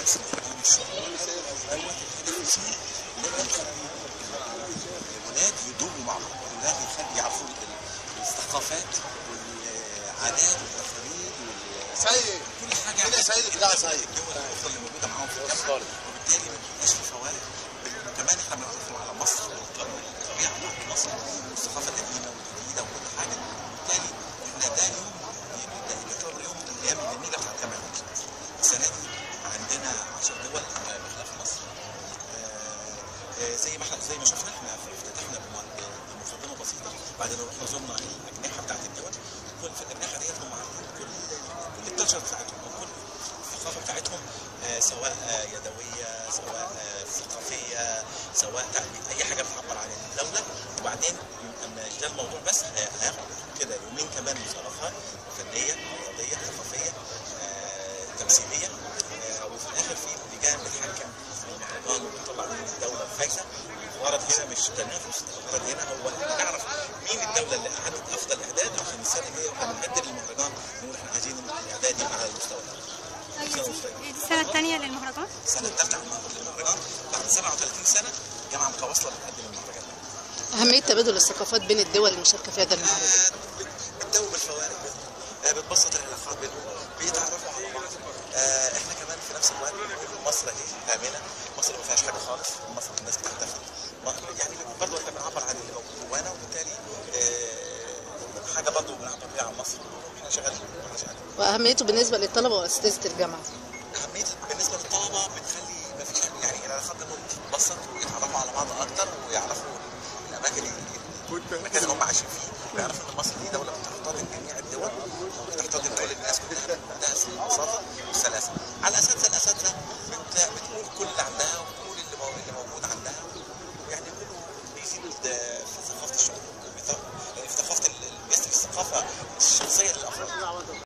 بس من الشغل دوت الهدف فيه ان احنا نخلي الولاد يدوبوا مع بعض الولاد يخلي يعرفوا ال- الثقافات والعادات والتقاليد وال- سيد كل حاجه كده سيد بتاع سيد الدول الاخرى اللي موجوده معاهم في الجامعه وبالتالي ما بيبقاش في فوارق كمان احنا بنعرف على مصر والطبيعه بتاعت مصر والثقافه القديمه والجديده وكل حاجه وبالتالي احنا ده يوم ده يعتبر يوم من الايام الجميله بتاعت جامعه مصر السنه دي عندنا 10 دول بخلاف مصر آه، آه، زي ما احنا زي ما شفنا احنا افتتحنا بم- بمقدمه بسيطه بعدين رحنا زرنا الاجنحه بتاعت الدول كل في الاجنحه ديت هم عندهم كل كل الكالتشر بتاعتهم وكل الثقافه بتاعتهم آه، سواء آه، يدويه سواء آه، ثقافيه سواء تعبير اي حاجه بتعبر عن الدوله وبعدين اما ده الموضوع بس هي- هياخد كده يومين كمان مسابقات فنيه رياضيه ثقافيه آه، تمثيليه آه، وفي الاخر في لجان بتحكم المهرجان وبتطلع مين الدوله الفايزه الغرض هنا مش تنافس الغرض هنا هو نعرف مين الدوله اللي اعدت افضل اعداد عشان السنه الجايه واحنا بنقدم المهرجان نقول احنا عايزين الاعداد يبقى على المستوى ده دي السنة الثانية للمهرجان السنه الثالثه للمهرجان بعد 37 سنه جامعه متواصله بتقدم المهرجان ده أهمية تبادل الثقافات بين الدول المشاركة في هذا المهرجان بتدوب الفوارق بينهم آه، بتبسط العلاقات بينهم بيتعرفوا على بعض آه، احنا كمان في نفس الوقت بنقول مصر اهي امنه مصر ما فيهاش حاجه خالص مصر الناس بتحتفل ما- يعني برضه احنا بنعبر عن اللي موجود جوانا وبالتالي آه، حاجه برضه بنعبر بيها عن مصر احنا شغالين احنا شغالين وأهميته بالنسبة للطلبة وأساتذة الجامعة اهميه بالنسبه للطلبه بتخلي ما فيش يعني العلاقات بينهم تتبسط ويتعرفوا على بعض اكتر ويعرفوا الاماكن اللي المكان اللي هم عايشين فيه ويعرفوا ان مصر دي دوله بتحتضن جميع الدول وبتحتضن كل الناس كلها بمنتهى البساطه والسلاسه